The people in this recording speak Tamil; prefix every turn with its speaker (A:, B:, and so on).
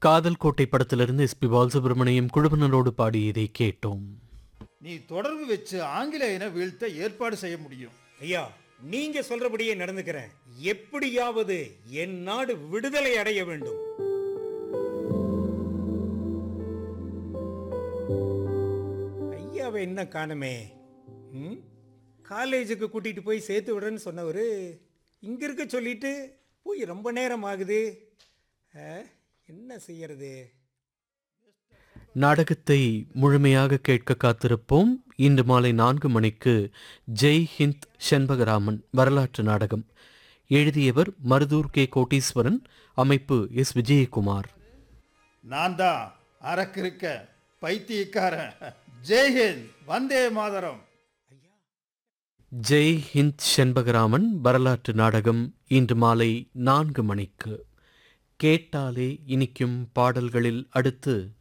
A: காதல் கோட்டை படத்திலிருந்து எஸ்பி பாலசுப்ரமணியம் குழுவினரோடு பாடியதை கேட்டோம்
B: நீ தொடர்பு வச்சு ஆங்கிலேயனை வீழ்த்த ஏற்பாடு செய்ய முடியும்
C: ஐயா நீங்க சொல்றபடியே நடந்துக்கிறேன் எப்படியாவது என் நாடு விடுதலை அடைய வேண்டும் ஐயாவை என்ன காணுமே ம்? காலேஜுக்கு கூட்டிட்டு போய் சேர்த்து விடுறேன்னு சொன்னவர் இங்க இருக்க சொல்லிட்டு போய் ரொம்ப நேரம் ஆகுது ஆ, என்ன செய்யறது
A: நாடகத்தை முழுமையாக கேட்க காத்திருப்போம் இன்று மாலை நான்கு மணிக்கு ஜெய் ஹிந்த் செண்பகராமன் வரலாற்று நாடகம் எழுதியவர் மருதூர் கே கோட்டீஸ்வரன் அமைப்பு எஸ் விஜயகுமார்
B: நான் தான் அரக்கிருக்க பைத்தியக்காரன் ஜெய்ஹிந்த் வந்தே மாதரம்
A: ஜெய் ஹிந்த் செண்பகராமன் வரலாற்று நாடகம் இன்று மாலை நான்கு மணிக்கு கேட்டாலே இனிக்கும் பாடல்களில் அடுத்து